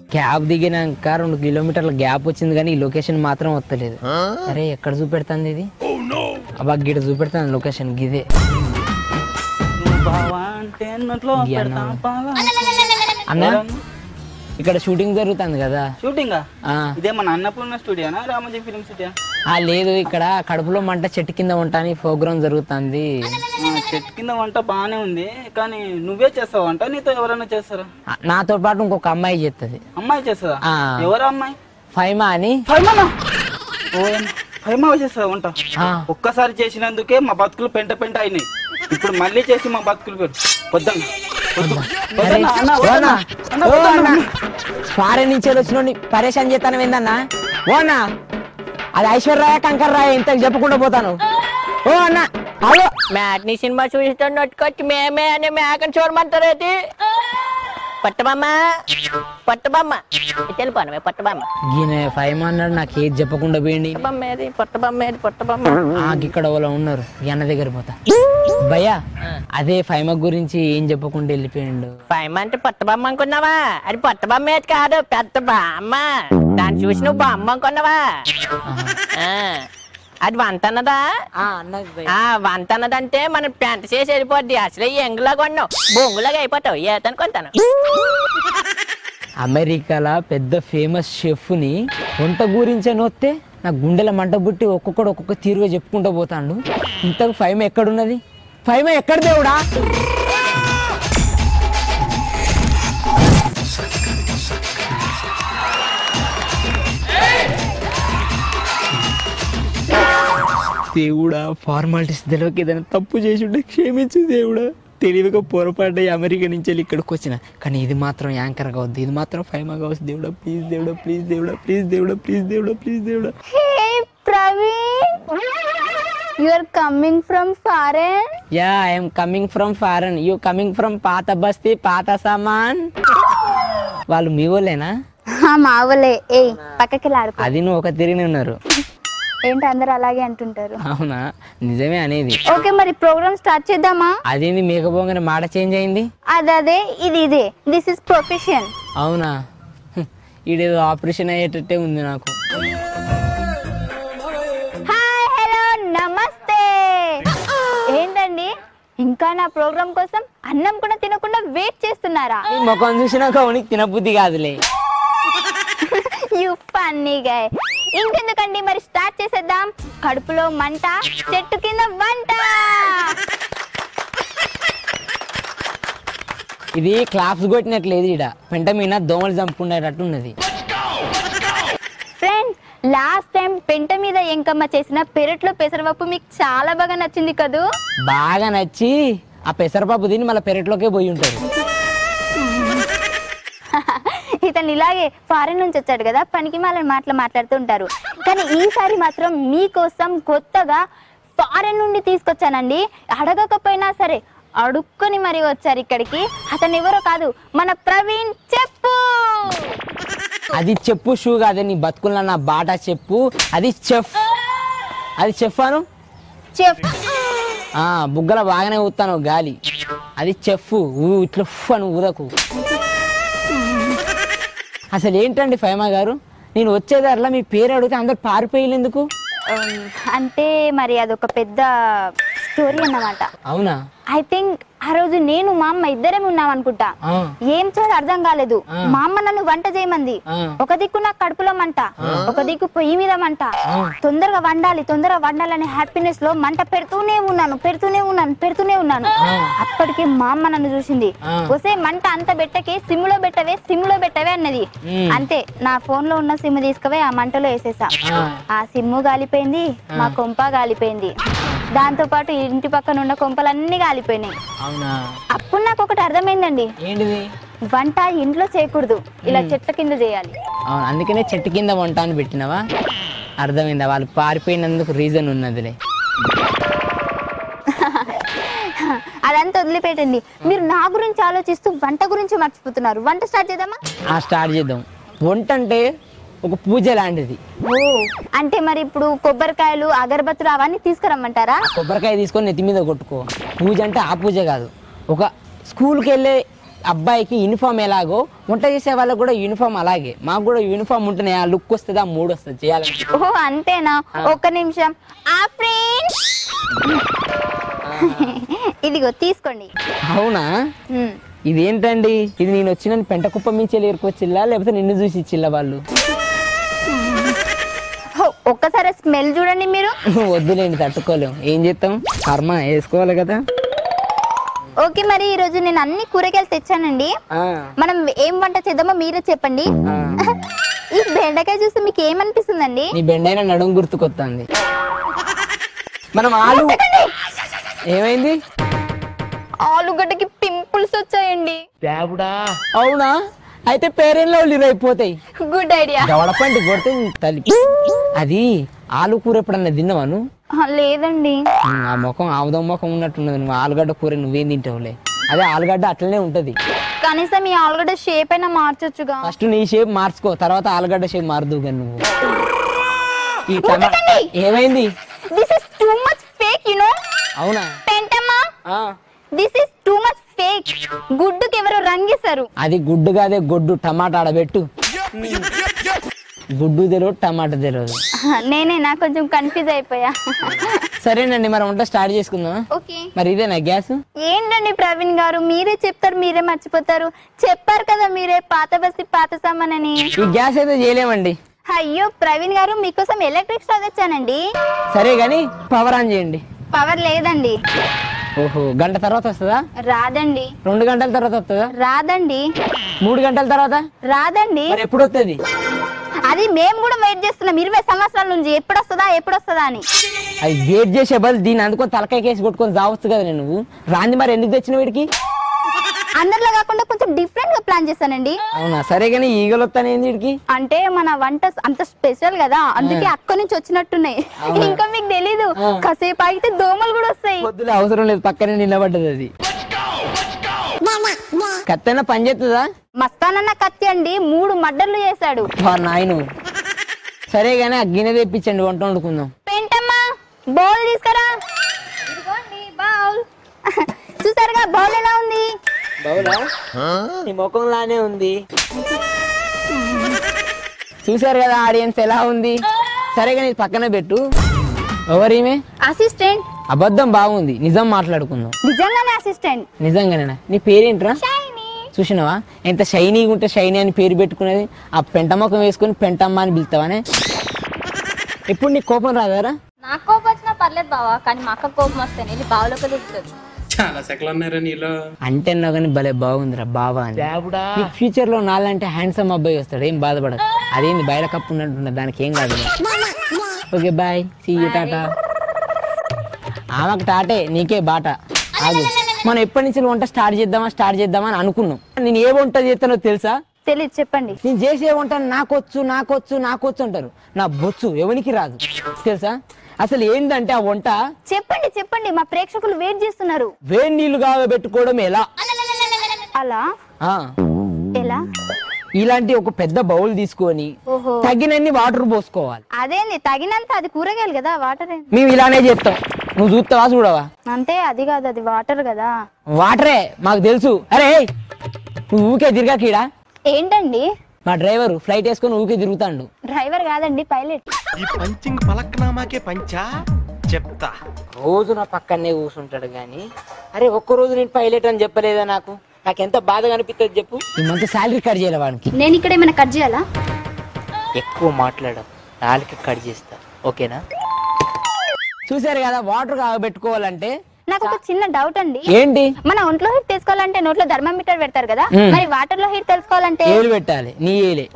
Cab దిగినాక రెండు కిలోమీటర్ల gap వచ్చింది కానీ ఈ లొకేషన్ మాత్రం వస్తలేదు అరే ఎక్కడ చూపెడుతుంది ఇది అబ్బా గిడ చూపెడుతుంది లొకేషన్ గిదే నువ్వు బావా అంటే నోట్లో గియన. పెడతా బావా. అన్న ఇక్కడ షూటింగ్ జరుగుతుంది కదా షూటింగా ఆ. ఇదే మన అన్నపూర్ణ స్టూడియోనా రామోజీ ఫిలిం సిటీయా ఆ లేదు ఇక్కడ కడుపులో మంట చెట్టు కింద ఉంటాని ప్రోగ్రామ్ జరుగుతుంది ఆ, చెట్టు కింద వంట బాగానే ఉంది కానీ నువ్వే చేస్తావు వంట నీతో ఎవరైనా చేస్తారా ఆ, నాతో పాటు ఇంకొక అమ్మాయి చేస్తుంది అమ్మాయి చేస్తుందా ఆ. ఎవరు అమ్మాయి ఫైమా అని ఫైమానా ఓ ఫైమా చేస్తావా వంట ఆ, ఒక్కసారి చేసినందుకే మా బతుకులు పెంట పెంట అయినాయి ఇప్పుడు మళ్ళీ చేసి మా బతుకులు పెడు వద్దాం వద్దు. అరే, వద్దన్నా, అన్న, ఓ అన్న, వద్దన్నా. ఓ అన్న, ఫారెన్ నుంచి వచ్చిన పరేషాన్ చేస్తాను ఏందన్నా ఓ అన్న అది ఐశ్వర్య కంకర్ రాయ ఇంత చెప్పకుండా పోతాను ఓ అన్న హలో మ్యాట్ని సినిమా చూసినట్టుకొచ్చి మేమే అనే మేకని చూడమంటారేటి పట్టబమ్మ పట్టబమ్మ తెలిపాను పట్టబమ్మ ఈయన ఫైవ్ అన్నాడు నాకు ఏది చెప్పకుండా పోయింది పట్టబమ్మ ఏది పట్టబమ్మ ఏది పట్టబమ్మ నాకు ఇక్కడ వాళ్ళు ఉన్నారు ఈ అన్న దగ్గర పోతా భయ్యా అదే ఫైమ గురించి ఏం చెప్పకుండా వెళ్ళిపోయిండు పైమ అంటే పట్టబమ్మ అనుకున్నావా అది పట్టబమ్మ ఏది కాదు పెద్ద బామ్మ దాన్ని చూసి నువ్వు బామ్మ అనుకున్నావా ఆ, అది వంట అన్నదా ఆ వంట అన్నదంటే మనం పెంట చేసి వెళ్ళిపోద్ది అసలు ఎంగులా కొన్నావు బొంగులాగా అయిపోతావు ఏతను కొంటాను అమెరికాలో పెద్ద ఫేమస్ షెఫ్ని వంట గురించే నొత్తే నా గుండెల మంట బుట్టి ఒక్కొక్కడు ఒక్కొక్క తీరుగా చెప్పుకుంటూ పోతాడు ఇంతకు ఫైమ ఎక్కడున్నది ఫైమ ఎక్కడ దేవుడా దేవుడా ఫార్మాలిటీస్ తెలియక ఏదైనా తప్పు చేసి ఉంటే క్షమించు దేవుడా తెలివిగా పొరపాటు అమెరికా నుంచి వెళ్ళి ఇక్కడికి వచ్చిన కానీ ఇది మాత్రం యాంకర్ కావద్దు ఇది మాత్రం ఫైమా కావచ్చు దేవుడా ప్లీజ్ దేవుడా ప్లీజ్ దేవుడా ప్లీజ్ దేవుడా ప్లీజ్ దేవుడా ప్లీజ్ దేవుడా Hey Praveen, you are coming from foreign? Yeah I'm coming from foreign you coming from పాత బస్తీ పాత సామాన్ వాళ్ళు మీ వాళ్ళేనా హా, మావలే ఏ పక్కకి లాడుకో అది నువ్వు ఒక తిరిగి ఉన్నారు ఏంటి అందరు అలాగే అంటుంటారు అవునా నిజమే అనేది ఓకే మరి ప్రోగ్రామ్ స్టార్ట్ చేద్దామా అదేంది మేకపోగానే మాట చేంజ్ అయింది అదే ఇది ఇదే దిస్ ఇస్ ప్రొఫెషన్ అవునా హ్మ్. ఈడేదో ఆపరేషన్ అయ్యేటట్టే ఉంది నాకు హాయ్ హలో నమస్తే ఏంటండి ఇంకా నా ప్రోగ్రామ్ కోసం అన్నం కూడా తినకుండా వెయిట్ చేస్తున్నారా ఈ ముఖం చూసినాక ఉనికి తినబుద్ధి కాదులే యు ఫన్నీ గాయ్ ఇంకెందుకండి మరి స్టార్ట్ చేసేద్దాం కడుపులో మంట చెట్టు కింద వంట ఇది క్లాప్స్ కొట్టినట్లేదు ఈడ పెంట మీద దోమలు చంపుకునేటట్టు ఉన్నది ఫ్రెండ్స్ లాస్ట్ టైం పెంట మీద ఎంకమ్మ చేసిన పెరట్లో పెసరపప్పు మీకు చాలా బాగా నచ్చింది కదూ బాగా నచ్చి ఆ పెసరపప్పు తిని మళ్ళీ పెరట్లోకే పోయి ఉంటారు ఇతను ఇలాగే ఫారెన్ నుంచి వచ్చాడు కదా పనికి మాలని మాటలు మాట్లాడుతూ ఉంటారు కానీ ఈసారి మాత్రం మీకోసం కొత్తగా ఫారెన్ నుండి తీసుకొచ్చానండి అడగకపోయినా సరే అడుక్కొని మరి వచ్చారు ఇక్కడికి అతను ఎవరో కాదు మన ప్రవీణ్ చెప్పు అది చెప్పు షూ కాదే నీ బతుకుల నా బాటా చెప్పు అది చెఫ్ అది చెఫ్ అను చెఫ్ ఆ బుగ్గల బాగానే ఊతాను గాలి అది చెఫ్ ఊ ఇట్లా ఉఫ్ అని ఊదకు అసలు ఏంటండి ఫైమా గారు నేను వచ్చేదారిలో మీ పేరు అడిగితే అందరు పారిపోయేది ఎందుకు ఉమ్, అంటే మరి అదొక పెద్ద స్టోరీ అన్నమాట అవునా ఐ థింక్ ఆ రోజు నేను మా అమ్మ ఇద్దరం ఉన్నాం అనుకుంటా ఆ, ఏం చేయాలో అర్థం కాలేదు ఆ. మా అమ్మ నన్ను వంట చేయమంది ఆ. ఒక దిక్కు నాకు కడుపులో మంట ఒక దిక్కు పొయ్యి మీద మంట తొందరగా వండాలి తొందరగా వండాలనే హ్యాపీనెస్ లో మంట పెడుతూనే ఉన్నాను పెడుతూనే ఉన్నాను పెడుతూనే ఉన్నాను అప్పటికే మా అమ్మ నన్ను చూసింది ఆ. వసే మంట అంత పెట్టకే సిమ్ లో పెట్టవే సిమ్ లో పెట్టవే అన్నది మ్. అంతే నా ఫోన్ లో ఉన్న సిమ్ తీసుకుపోయి ఆ మంటలో వేసేసా ఆ. ఆ సిమ్ము గాలిపోయింది మా కొంప గాలిపోయింది దాంతో పాటు ఇంటి పక్కన ఉన్న కొంపలన్నీ గాలిపోయినాయి అవునా అప్పుడు నాకు ఒకటి అర్థమైందండి ఏంటిది వంట ఇంట్లో చేయకూడదు ఇలా చెట్ల కింద చేయాలి అవును అందుకనే చెట్టు కింద వంట అని పెట్టినావా అర్థమైందా వాళ్ళు పారిపోయినందుకు రీజన్ ఉన్నదిలే అదంతా వదిలిపెట్టండి మీరు నా గురించి ఆలోచిస్తూ వంట గురించి మర్చిపోతున్నారు వంట స్టార్ట్ చేద్దామా ఆ స్టార్ట్ చేద్దాం వంట అంటే ఒక పూజ లాంటిది ఓ అంటే మరి ఇప్పుడు కొబ్బరికాయలు అగరబత్తులు అవన్నీ తీసుకురమ్మంటారా కొబ్బరికాయ తీసుకొని నెత్తి మీద కొట్టుకో పూజ అంటే ఆ పూజ కాదు ఒక స్కూల్కి వెళ్ళే అబ్బాయికి యూనిఫామ్ ఎలాగో వంట చేసే వాళ్ళకి కూడా యూనిఫామ్ అలాగే మాకు కూడా యూనిఫామ్ ఉంటేనే ఆ లుక్ వస్తుంది ఆ మూడ్ వస్తుంది చేయాలంటే ఓ అంతేనా ఒక్క నిమిషం ఆ ఫ్రెండ్స్ ఇదిగో తీసుకోండి అవునా ఉమ్. ఇదేంటండి ఇది నేను వచ్చిన పెంట కుప్ప మించి ఏరుకొచ్చిల్లా లేకపోతే నిన్ను చూసి ఇచ్చిల్లా వాళ్ళు హో, ఒక్కసారి స్మెల్ చూడండి మీరు వద్దులేండి తట్టుకోలేం ఏం చేస్తాం కర్మ వేసుకోవాలి కదా ఓకే మరి ఈ రోజు నేను అన్ని కూరగాయలు తెచ్చానండి ఆ, మనం ఏం వంట చేద్దామో మీరే చెప్పండి ఆ. ఈ బెండకాయ చూస్తే మీకు ఏమనిపిస్తుందండి నీ బెండైన నడుము గుర్తుకొస్తుంది మనం ఆలు ఏమైంది ఆలుగడ్డకి పింపుల్స్ వచ్చాయండి అవునా అయితే పేరెంట్లో అయిపోతాయి గుడ్ ఐడియా దవడపండి కొడితే తల్లి అది ఆలు కూర ఎప్పుడన్నా తిన్నావాను లేదండి ఆ ముఖం ఆవుదం ముఖం ఉన్నట్టున్నది నువ్వు ఆలుగడ్డ కూర నువ్వేం తింటావులే అదే ఆలుగడ్డ అట్లనే ఉంటది కనీసం ఈ ఆలుగడ్డ షేప్ అయినా మార్చొచ్చుగా ఫస్ట్ నీ షేప్ మార్చుకో తర్వాత ఆలుగడ్డ షేప్ మారుదు కానీ నువ్వు ఈ టమా ఏమైంది this is too much fake you know అవునా పెంటమ్మా ఆ. This is too much fake గుడ్డుకి ఎవరో రంగేశారు అది గుడ్డు కాదే గొడ్డు టమాటా ఆడబెట్టు గుడ్డు తెలియదు టమాటా తెలియదు నేనే నా కొంచెం కన్ఫ్యూజ్ అయిపోయా సరేనండి మరి వంట స్టార్ట్ చేసుకుందాం ఓకే మరి ఇదేనా గ్యాస్ ఏంటండి ప్రవీణ్ గారు మీరే చెప్తారు మీరే మర్చిపోతారు చెప్పారు కదా మీరే పాత బస్తి పాత సామానని ఈ గ్యాస్ అయితే చేయలేమండి అయ్యో ప్రవీణ్ గారు మీకోసం ఎలక్ట్రిక్ స్టవ్ తెచ్చానండి సరే కానీ పవర్ ఆన్ చేయండి పవర్ లేదండి ఓహో గంట తర్వాత వస్తుందా రాదండి రెండు గంటల తర్వాత వస్తుందా రాదండి మూడు గంటల తర్వాత రాదండి మరి ఎప్పుడు వస్తుంది అది మేము కూడా వెయిట్ చేస్తున్నాం ఇరవై సంవత్సరాల నుంచి ఎప్పుడు వస్తుందా ఎప్పుడు వస్తుందా అని అది వెయిట్ చేసే బదులు దీన్ని అందుకొని తలకాయ కేసి కొట్టుకొని చావచ్చు కదా నేను నువ్వు రాంది మరి ఎందుకు తెచ్చిన వీడికి అందరిలో కాకుండా కొంచెం డిఫరెంట్ గా ప్లాన్ చేశానండి అవునా సరే కానీ ఈగలు వస్తాను ఏంది వీడికి అంటే మన వంట అంత స్పెషల్ కదా అందుకే అక్కడి నుంచి వచ్చినట్టున్నాయి ఇంకా మీకు తెలీదు ఆ. కాసేపు ఆగితే దోమలు కూడా వస్తాయి పొద్దున అవసరం లేదు పక్కనే నిలబడ్డది అది కత్తైనా పని చేస్తుందా మస్తానన్న కత్తి అండి మూడు మడ్డర్లు చేశాడు వారు నాయను సరే కానీ ఆ గిన్నె తెప్పించండి వంట వండుకుందాం పెంటమ్మా బౌల్ తీసుకురా ఇదిగోండి బౌల్ చూసారుగా బౌల్ ఎలా ఉంది బౌలా నీ ముఖంలానే ఉంది చూసారు కదా ఆడియన్స్ ఎలా ఉంది సరే కానీ ఇది పక్కన పెట్టు ఎవరీమే అసిస్టెంట్ అబద్ధం బాగుంది నిజం మాట్లాడుకుందాం నిజంగానే అసిస్టెంట్ నిజంగానేనా నీ పేరేంట్రా షైనీ చూసినావా ఎంత షైనీగా ఉంటే షైనీ అని పేరు పెట్టుకునేది ఆ పెంట ముఖం వేసుకొని పెంటమ్మ అని పిలుస్తావానే ఇప్పుడు నీకు కోపం రాదారా నాకు కోపం వచ్చినా పర్లేదు బావా కానీ మా అక్క కోపం వస్తే వెళ్ళి బావలోకి దిగుతుంది చాలా సెకలు ఉన్నారా నీలో అంటే అన్నావు కానీ భలే బాగుందిరా బావా అని నీకు ఫ్యూచర్ లో నాలంటే హ్యాండ్సమ్ అబ్బాయి వస్తాడు ఏం బాధపడదు అదేంది బయట కప్పు ఉన్నట్టుండదు దానికి ఏం కాదు ఓకే బాయ్ సీ యూ టాటా ఆమెకు టాటే నీకే బాట ఆగు మనం ఎప్పటి నుంచి వంట స్టార్ట్ చేద్దామా స్టార్ట్ చేద్దామా అని అనుకున్నాం నేను ఏ వంట చేస్తానో తెలుసా తెలియదు చెప్పండి నేను చేసే వంట నాకొచ్చు నాకొచ్చు నాకొచ్చు అంటారు నా బొచ్చు ఎవరికి రాదు తెలుసా అసలు ఏంటంటే ఆ వంట చెప్పండి చెప్పండి మా ప్రేక్షకులు వెయిట్ చేస్తున్నారు వేడి నీళ్లు పెట్టుకోవడం ఎలా అలా ఆ ఎలా ఇలాంటి ఒక పెద్ద బౌల్ తీసుకొని ఓహో తగినన్ని వాటర్ పోసుకోవాలి అదేంది తగినంత అది కూరగాయలు కదా వాటర్ మేము ఇలానే చేస్తాం నువ్వు చూస్తావా చూడవా అంతే అది కాదు అది వాటర్ కదా వాటరే మాకు తెలుసు అరే ఏయ్, నువ్వు ఊకే తిరగాకీడా ఏంటండి మా డ్రైవర్ ఫ్లైట్ వేసుకొని ఊకే తిరుగుతాండు డ్రైవర్ కాదండి పైలట్ ఈ పంచింగ్ పలక్నామాకే పంచా చెప్తా రోజు నా పక్కనే కూర్చుంటాడు కానీ అరే ఒక్క రోజు నేను పైలట్ అని చెప్పలేదా నాకు నాకు ఎంత బాధగా అనిపిస్తుంది చెప్పు ఈ మంత్ శాలరీ కట్ చేయాలి వానికి నేను ఇక్కడ ఏమైనా కట్ చేయాలా ఎక్కువ మాట్లాడడం నాలుక కట్ చేస్తా ఓకేనా చూసారు కదా వాటర్ పెట్టుకోవాలంటే నాకు ఒక చిన్న డౌట్ అండి ఏంటి మన ఒంట్లో హీట్ తెలుసుకోవాలంటే నోట్లో థర్మామీటర్ పెడతారు కదా మ్మ్. మరి వాటర్ లో హీట్ తెలుసుకోవాలంటే ఏలు పెట్టాలి నీ ఏలే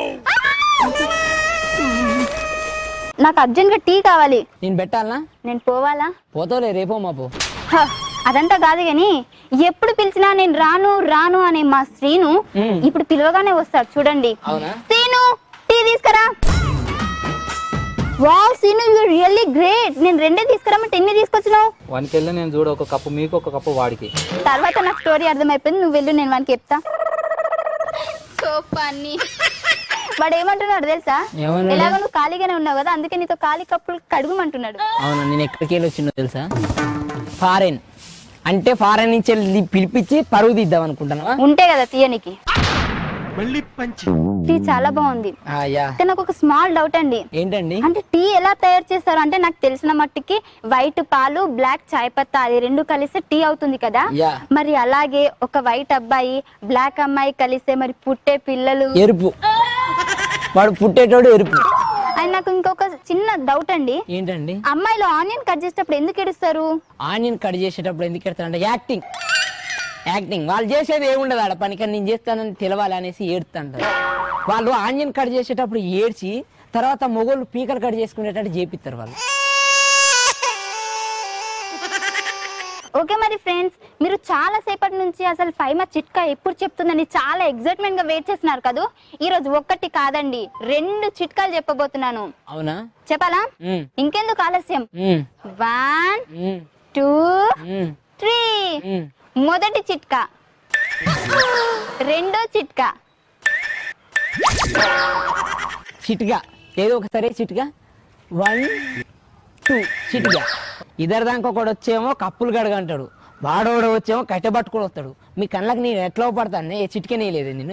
నాకు అర్జెంట్ గా టీ కావాలి నేను పెట్టాలనా నేను పోవాలా పోతావులే రేపో మాపో హ, అదంతా కాదు గాని ఎప్పుడు పిలిచినా నేను రాను రాను అనే మా శ్రీను మ్మ్. ఇప్పుడు పిలవగానే వస్తాడు చూడండి అవునా శ్రీను టీ తీసుకురా wow Srinu you really great నేను రెండే తీసుకురామంటే ఎన్ని తీసుకొచ్చినావు వానికి వెళ్ళి నేను చూడ ఒక కప్పు మీకు ఒక కప్పు వాడికి తర్వాత నాకు స్టోరీ అర్థమైపోయింది నువ్వు వెళ్ళు నేను వానికి చెప్తా సో ఫన్నీ వాడు ఏమంటున్నాడు తెలుసా ఏమన్నాడు? ఎలాగో నువ్వు ఖాళీగానే ఉన్నావు కదా అందుకే నీతో ఖాళీ కప్పులు కడుగుమంటున్నాడు అవునా నేను ఎక్కడికి వెళ్ళి వచ్చిందో తెలుసా ఫారెన్ అంటే ఫారెన్ నుంచి వెళ్ళి పిలిపించి పరువు తీద్దాం అనుకుంటున్నావా ఉంటే కదా తీయనికి మళ్ళీ పంచి టీ చాలా బాగుంది ఆ, యా అయితే నాకు ఒక స్మాల్ డౌట్ అండి ఏంటండి అంటే టీ ఎలా తయారు చేస్తారు అంటే నాకు తెలిసిన మట్టుకి వైట్ పాలు బ్లాక్ చాయ్ పత్తా అది రెండు కలిస్తే టీ అవుతుంది కదా యా. మరి అలాగే ఒక వైట్ అబ్బాయి బ్లాక్ అమ్మాయి కలిస్తే మరి పుట్టే పిల్లలు ఎరుపు వాడు పుట్టేటోడు ఎరుపు అని నాకు ఇంకొక చిన్న డౌట్ అండి ఏంటండి అమ్మాయిలు ఆనియన్ కట్ చేసేటప్పుడు ఎందుకు ఏడుస్తారు ఆనియన్ కట్ చేసేటప్పుడు ఎందుకు ఎడతారంటే యాక్టింగ్ యాక్టింగ్ వాళ్ళు చేసేది ఏముండదు ఆడ పని కానీ నేను చేస్తానని తెలవాలి అనేసి ఏడుతుంటారు వాళ్ళు ఆనియన్ కట్ చేసేటప్పుడు ఏడ్చి తర్వాత మొగోళ్ళు పీకలు కట్ చేసుకునేటట్టు చేపిస్తారు వాళ్ళు ఓకే మరి ఫ్రెండ్స్ మీరు చాలా సేపటి నుంచి అసలు ఫైమా చిట్కా ఎప్పుడు చెప్తుందని చాలా ఎక్సైట్మెంట్ గా వెయిట్ చేస్తున్నారు కదా ఈ రోజు ఒక్కటి కాదండి రెండు చిట్కాలు చెప్పబోతున్నాను అవునా చెప్పాలా ఉమ్, ఇంకెందుకు ఆలస్యం um, one um, two um, three um. మొదటి చిట్కా రెండో చిట్కా చిటిగా ఏదో ఒకసారి చిటిగా వన్ టూ చిటిగా ఇద్దరు దాకా ఒకడు వచ్చేమో కప్పులు గడగంటాడు వాడోడు వచ్చేమో కట్టె పట్టుకొని వస్తాడు మీ కళ్ళకి నేను ఎట్లా పడతాను ఏ చిటికనే లేదు నేను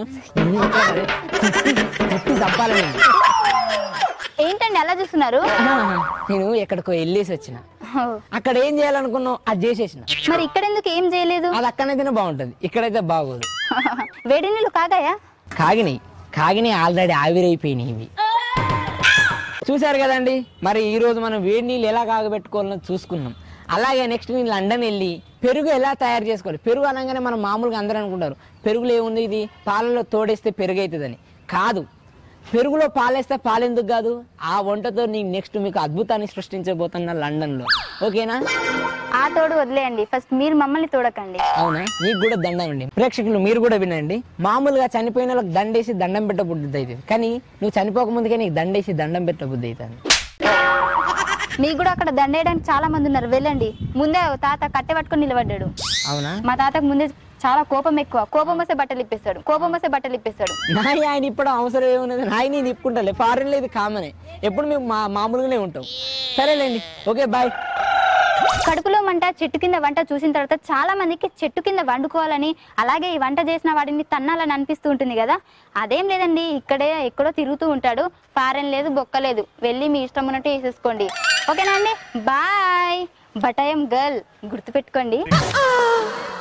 చిట్టి చప్పాలి నేను ఏంటండి అలా చూస్తున్నారు నేను ఎక్కడికో వెళ్ళేసి వచ్చిన అక్కడ ఏం చేయాలనుకున్నావు అది చేసేసిన మరి ఇక్కడ ఎందుకు ఏం చేయలేదు అది అక్కడైతేనే బాగుంటది ఇక్కడైతే బాగోదు వేడి నీళ్ళు కాగాయా కాగినాయి కాగినాయి ఆల్రెడీ ఆవిరైపోయినాయి ఇవి చూశారు కదండి మరి ఈ రోజు మనం వేడి నీళ్ళు ఎలా కాగబెట్టుకోవాలో చూసుకున్నాం అలాగే నెక్స్ట్ నేను లండన్ వెళ్ళి పెరుగు ఎలా తయారు చేసుకోవాలి పెరుగు అనగానే మనం మామూలుగా అందరూ అనుకుంటారు పెరుగులో ఏముంది ఇది పాలలో తోడేస్తే పెరుగు అవుతుందని కాదు పెరుగులో పాలేస్తే పాలెందుకు కాదు ఆ వంటతో నేను నెక్స్ట్ మీకు అద్భుతాన్ని సృష్టించబోతున్నా లండన్లో ఓకేనా ఆ తోడు వదిలేయండి ఫస్ట్ మీరు మమ్మల్ని తోడకండి అవునా నీకు కూడా దండం అండి ప్రేక్షకులు మీరు కూడా వినండి మామూలుగా చనిపోయిన వాళ్ళకి దండేసి దండం పెట్ట బుద్ధి అవుతుంది కానీ నువ్వు చనిపోక ముందుకే నీకు దండేసి దండం పెట్ట బుద్ధి అవుతుంది మీకు కూడా అక్కడ దండేయడానికి చాలా మంది ఉన్నారు వెళ్ళండి ముందే ఓ తాత కట్టె పట్టుకొని నిలబడ్డాడు అవునా మా తాతకు ముందే చాలా కోపం ఎక్కువ కోపం వస్తే బట్టలు ఇప్పేస్తాడు కోపం వస్తే బట్టలు ఇప్పేస్తాడు నాయ ఆయన ఇప్పుడు అవసరం ఏమున్నది నాయ నేను ఇప్పుకుంటాలే ఫారెన్ లేదు కామనే ఎప్పుడు మేము మా మామూలుగానే ఉంటాం సరేలేండి ఓకే బాయ్ కడుపులో మంట చెట్టు కింద వంట చూసిన తర్వాత చాలా మందికి చెట్టు కింద వండుకోవాలని అలాగే ఈ వంట చేసిన వాడిని తన్నాలని అనిపిస్తూ ఉంటుంది కదా అదేం లేదండి ఇక్కడే ఎక్కడో తిరుగుతూ ఉంటాడు ఫారెన్ లేదు బొక్క లేదు వెళ్ళి మీ ఇష్టం ఉన్నట్టు వేసేసుకోండి ఓకేనా అండి బాయ్ బటాయం గర్ల్ గుర్తుపెట్టుకోండి